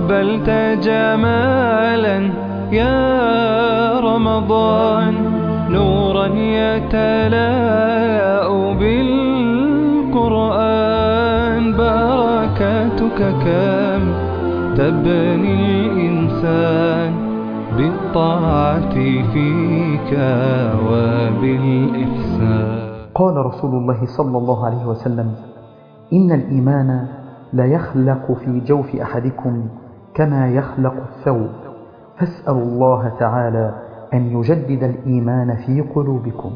أقبلت جمالا يا رمضان نورا يتلاء بالقرآن بركاتك كم تبني الإنسان بالطاعة فيك وبالإحسان قال رسول الله صلى الله عليه وسلم إن الإيمان لا يخلق في جوف أحدكم كما يخلق الثوب فاسألوا الله تعالى أن يجدد الإيمان في قلوبكم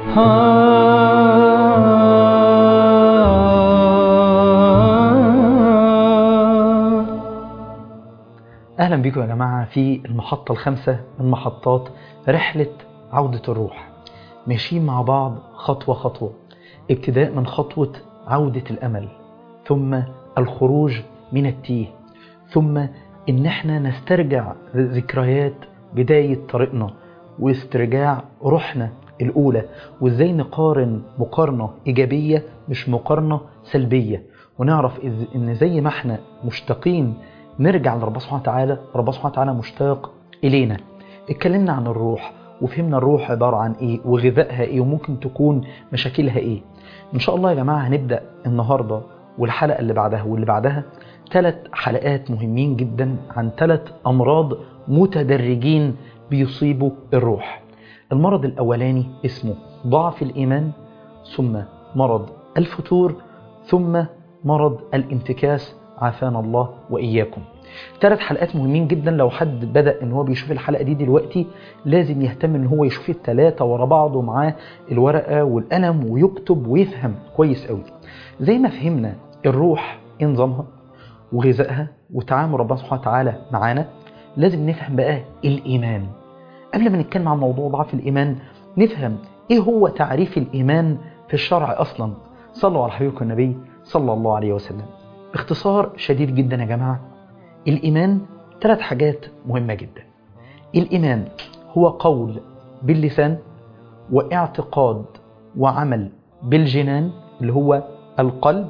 أهلا بكم يا جماعة في المحطة الخامسة من محطات رحلة عودة الروح ماشيين مع بعض خطوة خطوة ابتداء من خطوة عودة الأمل ثم الخروج من التيه ثم إن احنا نسترجع ذكريات بداية طريقنا واسترجاع روحنا الأولى وإزاي نقارن مقارنة إيجابية مش مقارنة سلبية ونعرف إذ- إن زي ما احنا مشتاقين نرجع لربنا سبحانه وتعالى ربنا سبحانه وتعالى مشتاق إلينا اتكلمنا عن الروح وفهمنا الروح عبارة عن إيه وغذائها إيه وممكن تكون مشاكلها إيه إن شاء الله يا جماعة هنبدأ النهاردة والحلقة اللي بعدها واللي بعدها ثلاث حلقات مهمين جدا عن ثلاث أمراض متدرجين بيصيبوا الروح المرض الأولاني اسمه ضعف الإيمان ثم مرض الفتور ثم مرض الانتكاس عافانا الله وإياكم ثلاث حلقات مهمين جدا لو حد بدأ ان هو بيشوف الحلقة دي دلوقتي لازم يهتم ان هو يشوف الثلاثة ورا بعض ومعاه الورقة والقلم ويكتب ويفهم كويس قوي زي ما فهمنا الروح ايه نظامها وغذائها وتعامل ربنا سبحانه وتعالى معانا لازم نفهم بقى الإيمان قبل ما نتكلم عن موضوع ضعف الإيمان نفهم إيه هو تعريف الإيمان في الشرع أصلا صلوا على حبيبكم النبي صلى الله عليه وسلم باختصار شديد جدا يا جماعة الإيمان ثلاث حاجات مهمة جدا الإيمان هو قول باللسان واعتقاد وعمل بالجنان اللي هو القلب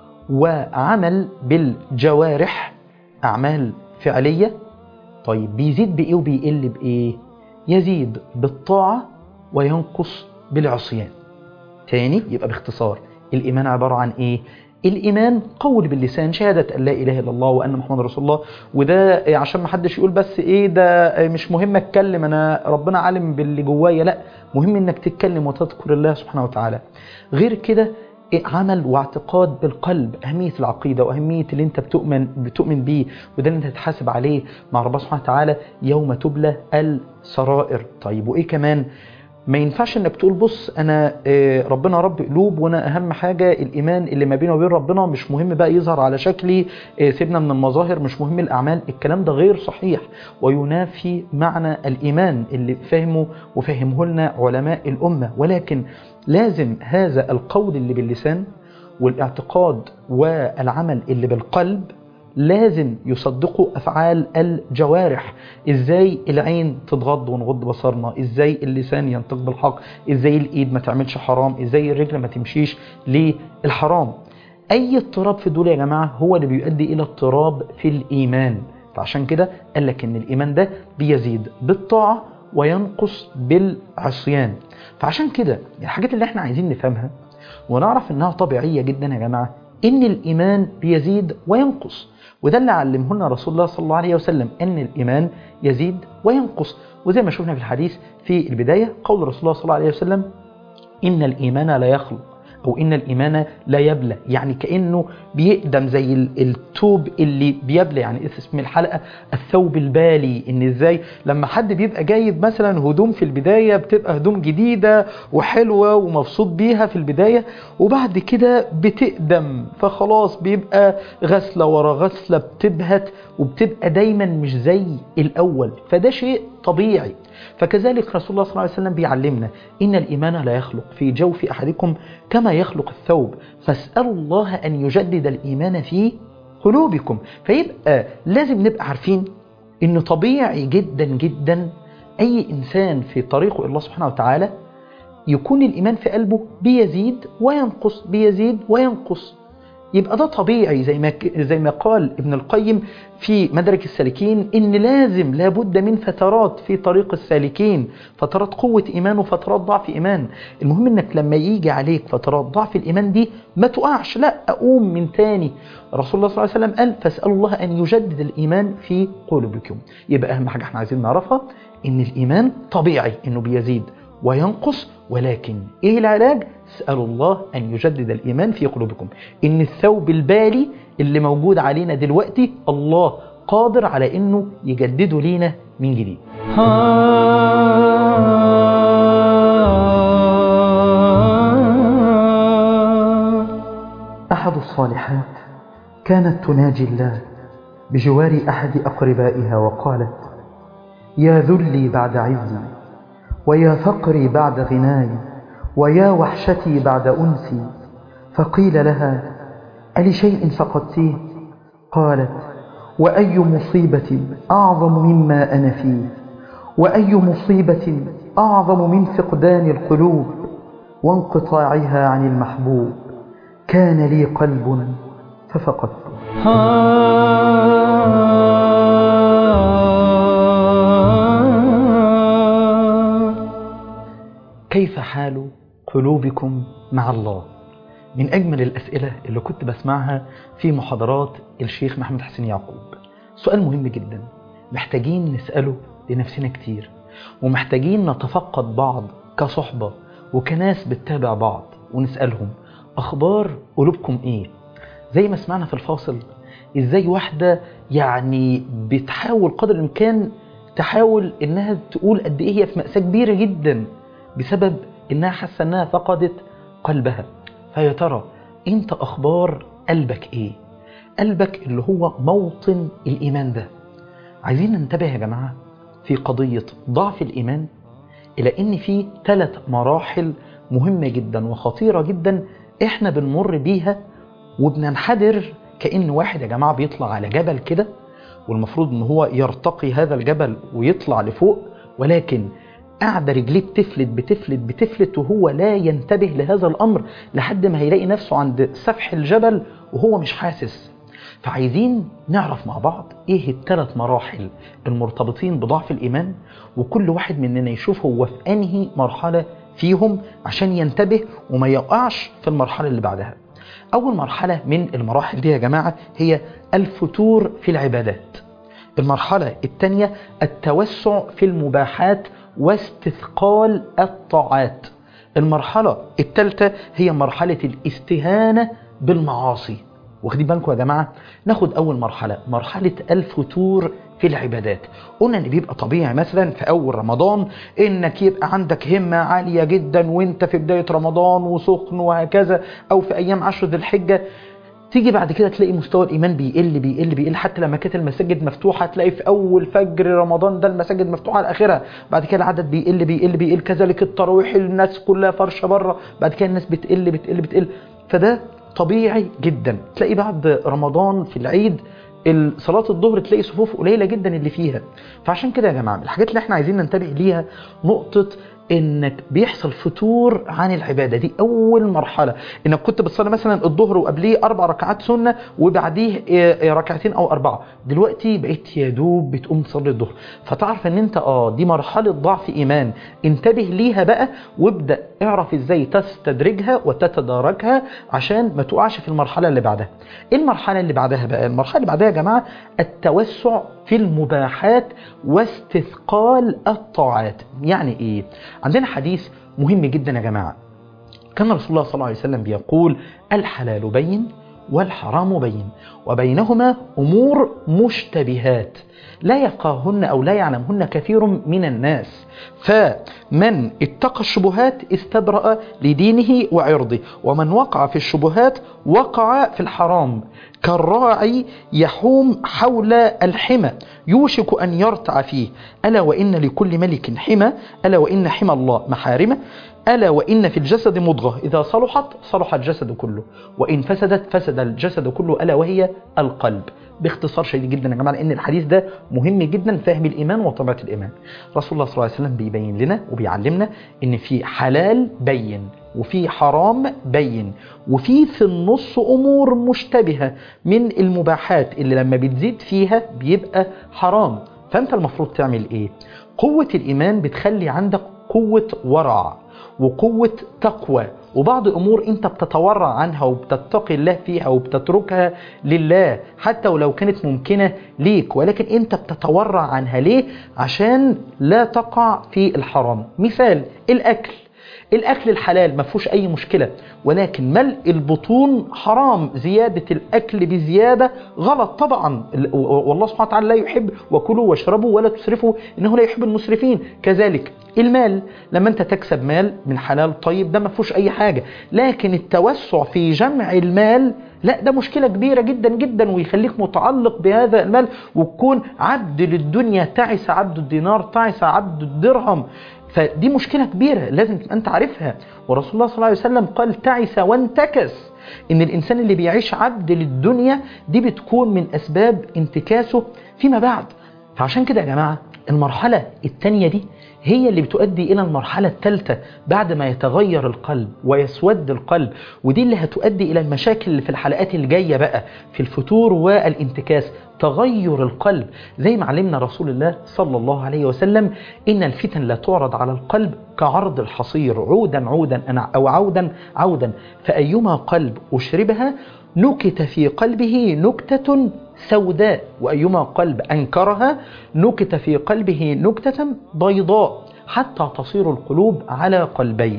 وعمل بالجوارح أعمال فعلية طيب بيزيد بإيه وبيقل بإيه يزيد بالطاعة وينقص بالعصيان تاني يبقى باختصار الإيمان عبارة عن إيه الإيمان قول باللسان شهادة أن لا إله إلا الله وأن محمد رسول الله وده عشان ما حدش يقول بس إيه ده مش مهم أتكلم أنا ربنا عالم باللي جوايا لا مهم إنك تتكلم وتذكر الله سبحانه وتعالى غير كده عمل واعتقاد بالقلب أهمية العقيدة وأهمية اللي أنت بتؤمن بتؤمن بيه وده اللي أنت هتحاسب عليه مع ربنا سبحانه وتعالى يوم تبلى السرائر طيب وإيه كمان ما ينفعش انك تقول بص انا آه، ربنا رب قلوب وانا اهم حاجه الايمان اللي ما بيني وبين ربنا مش مهم بقى يظهر على شكلي آه، سيبنا من المظاهر مش مهم الاعمال الكلام ده غير صحيح وينافي معنى الايمان اللي فهمه وفهمه لنا علماء الامه ولكن لازم هذا القول اللي باللسان والاعتقاد والعمل اللي بالقلب لازم يصدقوا افعال الجوارح ازاي العين تتغض ونغض بصرنا ازاي اللسان ينطق بالحق ازاي الايد ما تعملش حرام ازاي الرجل ما تمشيش للحرام اي اضطراب في دول يا جماعه هو اللي بيؤدي الى اضطراب في الايمان فعشان كده قال لك ان الايمان ده بيزيد بالطاعه وينقص بالعصيان فعشان كده الحاجات اللي احنا عايزين نفهمها ونعرف انها طبيعيه جدا يا جماعه ان الايمان بيزيد وينقص وده اللي علمه لنا رسول الله صلى الله عليه وسلم ان الايمان يزيد وينقص وزي ما شفنا في الحديث في البدايه قول رسول الله صلى الله عليه وسلم ان الايمان لا يخلق او ان الايمان لا يبلى يعني كانه بيقدم زي ال- الثوب اللي بيبلى يعني اسم الحلقه الثوب البالي ان ازاي لما حد بيبقى جايب مثلا هدوم في البدايه بتبقى هدوم جديده وحلوه ومبسوط بيها في البدايه وبعد كده بتقدم فخلاص بيبقى غسله ورا غسله بتبهت وبتبقى دايما مش زي الاول فده شيء طبيعي فكذلك رسول الله صلى الله عليه وسلم بيعلمنا إن الإيمان لا يخلق في جوف أحدكم كما يخلق الثوب فاسألوا الله أن يجدد الإيمان في قلوبكم فيبقى لازم نبقى عارفين إن طبيعي جدا جدا أي إنسان في طريقه إلى الله سبحانه وتعالى يكون الإيمان في قلبه بيزيد وينقص بيزيد وينقص يبقى ده طبيعي زي ما زي ما قال ابن القيم في مدرك السالكين ان لازم لابد من فترات في طريق السالكين فترات قوة ايمان وفترات ضعف ايمان المهم انك لما يجي عليك فترات ضعف الايمان دي ما تقعش لا اقوم من تاني رسول الله صلى الله عليه وسلم قال فاسألوا الله ان يجدد الايمان في قلوبكم يبقى اهم حاجة احنا عايزين نعرفها ان الايمان طبيعي انه بيزيد وينقص ولكن ايه العلاج اسألوا الله ان يجدد الايمان في قلوبكم ان الثوب البالي اللي موجود علينا دلوقتي الله قادر على انه يجدده لينا من جديد أحد الصالحات كانت تناجي الله بجوار أحد أقربائها وقالت يا ذلي بعد عزي ويا فقري بعد غناي ويا وحشتي بعد أنسي فقيل لها ألشيء فقدتيه قالت وأي مصيبة أعظم مما أنا فيه وأي مصيبة أعظم من فقدان القلوب وانقطاعها عن المحبوب كان لي قلب ففقدته كيف حال قلوبكم مع الله من أجمل الأسئلة اللي كنت بسمعها في محاضرات الشيخ محمد حسين يعقوب سؤال مهم جدا محتاجين نسأله لنفسنا كتير ومحتاجين نتفقد بعض كصحبة وكناس بتتابع بعض ونسألهم أخبار قلوبكم إيه زي ما سمعنا في الفاصل إزاي واحدة يعني بتحاول قدر الإمكان تحاول إنها تقول قد إيه هي في مأساة كبيرة جدا بسبب إنها حاسة إنها فقدت قلبها فيا ترى أنت أخبار قلبك إيه قلبك اللي هو موطن الإيمان ده عايزين ننتبه يا جماعة في قضية ضعف الإيمان إلى إن في ثلاث مراحل مهمة جدا وخطيرة جدا إحنا بنمر بيها وبننحدر كأن واحد يا جماعة بيطلع على جبل كده والمفروض إن هو يرتقي هذا الجبل ويطلع لفوق ولكن قاعدة رجليه بتفلت بتفلت بتفلت وهو لا ينتبه لهذا الأمر لحد ما هيلاقي نفسه عند سفح الجبل وهو مش حاسس فعايزين نعرف مع بعض ايه الثلاث مراحل المرتبطين بضعف الإيمان وكل واحد مننا يشوف هو في أنهي مرحلة فيهم عشان ينتبه وما يقعش في المرحلة اللي بعدها أول مرحلة من المراحل دي يا جماعة هي الفتور في العبادات المرحلة الثانية التوسع في المباحات واستثقال الطاعات المرحلة الثالثة هي مرحلة الاستهانة بالمعاصي واخدين بالكم يا جماعة ناخد أول مرحلة مرحلة الفتور في العبادات قلنا ان بيبقى طبيعي مثلا في اول رمضان انك يبقى عندك همة عالية جدا وانت في بداية رمضان وسخن وهكذا او في ايام عشر ذي الحجة تيجي بعد كده تلاقي مستوى الايمان بيقل بيقل بيقل حتى لما كانت المساجد مفتوحه تلاقي في اول فجر رمضان ده المساجد مفتوحه على اخرها بعد كده العدد بيقل بيقل بيقل كذلك التراويح الناس كلها فرشه بره بعد كده الناس بتقل بتقل بتقل فده طبيعي جدا تلاقي بعد رمضان في العيد صلاة الظهر تلاقي صفوف قليلة جدا اللي فيها فعشان كده يا جماعة الحاجات اللي احنا عايزين ننتبه ليها نقطة انك بيحصل فتور عن العبادة دي اول مرحلة انك كنت بتصلي مثلا الظهر وقبليه اربع ركعات سنة وبعديه ركعتين او اربعة دلوقتي بقيت يا دوب بتقوم تصلي الظهر فتعرف ان انت اه دي مرحلة ضعف ايمان انتبه ليها بقى وابدأ اعرف ازاي تستدرجها وتتداركها عشان ما تقعش في المرحلة اللي بعدها ايه المرحلة اللي بعدها بقى المرحلة اللي بعدها يا جماعة التوسع في المباحات واستثقال الطاعات يعني ايه عندنا حديث مهم جدا يا جماعة كان رسول الله صلى الله عليه وسلم بيقول الحلال بين والحرام بين وبينهما أمور مشتبهات لا يفقههن أو لا يعلمهن كثير من الناس فمن اتقى الشبهات استبرأ لدينه وعرضه ومن وقع في الشبهات وقع في الحرام كالراعي يحوم حول الحمى يوشك أن يرتع فيه ألا وإن لكل ملك حمى ألا وإن حمى الله محارمه ألا وإن في الجسد مضغة إذا صلحت صلح الجسد كله وإن فسدت فسد الجسد كله ألا وهي القلب باختصار شديد جدا يا جماعة لأن الحديث ده مهم جدا فهم الإيمان وطبيعة الإيمان رسول الله صلى الله عليه وسلم بيبين لنا وبيعلمنا إن في حلال بين وفي حرام بين وفي في النص أمور مشتبهة من المباحات اللي لما بتزيد فيها بيبقى حرام فأنت المفروض تعمل إيه؟ قوة الإيمان بتخلي عندك قوة ورع وقوة تقوى وبعض أمور أنت بتتورع عنها وبتتقي الله فيها وبتتركها لله حتى ولو كانت ممكنة ليك ولكن أنت بتتورع عنها ليه؟ عشان لا تقع في الحرام مثال الأكل الاكل الحلال ما فيهوش اي مشكله ولكن ملء البطون حرام زياده الاكل بزياده غلط طبعا والله سبحانه وتعالى لا يحب وكلوا واشربوا ولا تسرفوا انه لا يحب المسرفين كذلك المال لما انت تكسب مال من حلال طيب ده ما فيهوش اي حاجه لكن التوسع في جمع المال لا ده مشكلة كبيرة جدا جدا ويخليك متعلق بهذا المال وتكون عبد للدنيا تعس عبد الدينار تعس عبد الدرهم فدي مشكلة كبيرة لازم تبقى انت عارفها ورسول الله صلى الله عليه وسلم قال تعس وانتكس ان الانسان اللي بيعيش عبد للدنيا دي بتكون من اسباب انتكاسه فيما بعد فعشان كده يا جماعة المرحلة التانية دي هي اللي بتؤدي إلى المرحلة الثالثة بعد ما يتغير القلب ويسود القلب ودي اللي هتؤدي إلى المشاكل اللي في الحلقات الجاية بقى في الفتور والانتكاس تغير القلب زي ما علمنا رسول الله صلى الله عليه وسلم إن الفتن لا تعرض على القلب كعرض الحصير عودا عودا أو عودا عودا فأيما قلب أشربها نكت في قلبه نكتة سوداء وأيما قلب أنكرها نكت في قلبه نكتة بيضاء حتى تصير القلوب على قلبين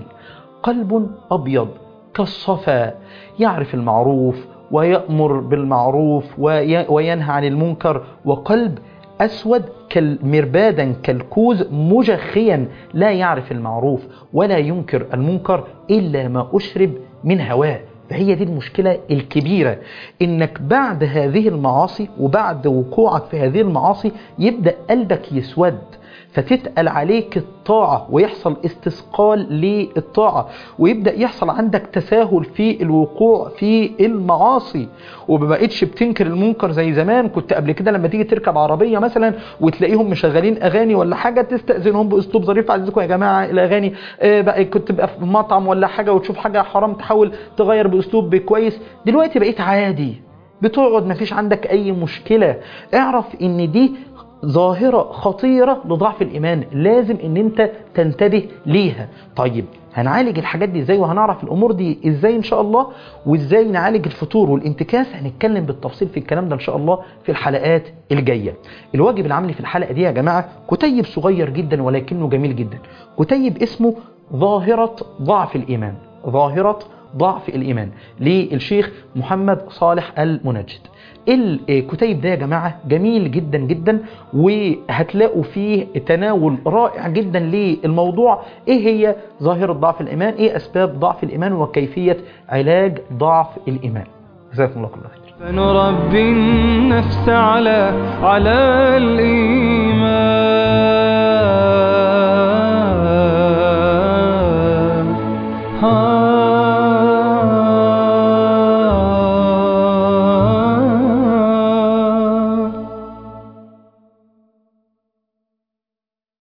قلب أبيض كالصفا يعرف المعروف ويأمر بالمعروف وينهى عن المنكر وقلب أسود كالمربادا كالكوز مجخيا لا يعرف المعروف ولا ينكر المنكر إلا ما أشرب من هواه فهي دي المشكلة الكبيرة انك بعد هذه المعاصي وبعد وقوعك في هذه المعاصي يبدأ قلبك يسود فتتقل عليك الطاعة ويحصل استثقال للطاعة ويبدأ يحصل عندك تساهل في الوقوع في المعاصي ومبقتش بتنكر المنكر زي زمان كنت قبل كده لما تيجي تركب عربية مثلا وتلاقيهم مشغلين أغاني ولا حاجة تستأذنهم بأسلوب ظريف عزيزكم يا جماعة الأغاني آه بقى كنت بقى في مطعم ولا حاجة وتشوف حاجة حرام تحاول تغير بأسلوب كويس دلوقتي بقيت عادي بتقعد مفيش عندك أي مشكلة اعرف ان دي ظاهرة خطيرة لضعف الإيمان لازم ان انت تنتبه ليها طيب هنعالج الحاجات دي ازاي وهنعرف الامور دي ازاي ان شاء الله وازاي نعالج الفتور والانتكاس هنتكلم بالتفصيل في الكلام ده ان شاء الله في الحلقات الجايه الواجب العملي في الحلقه دي يا جماعه كتيب صغير جدا ولكنه جميل جدا كتيب اسمه ظاهره ضعف الايمان ظاهره ضعف الإيمان للشيخ محمد صالح المنجد الكتيب ده يا جماعة جميل جدا جدا وهتلاقوا فيه تناول رائع جدا للموضوع ايه هي ظاهرة ضعف الإيمان ايه أسباب ضعف الإيمان وكيفية علاج ضعف الإيمان جزاكم الله كل خير فنربي النفس على على الإيمان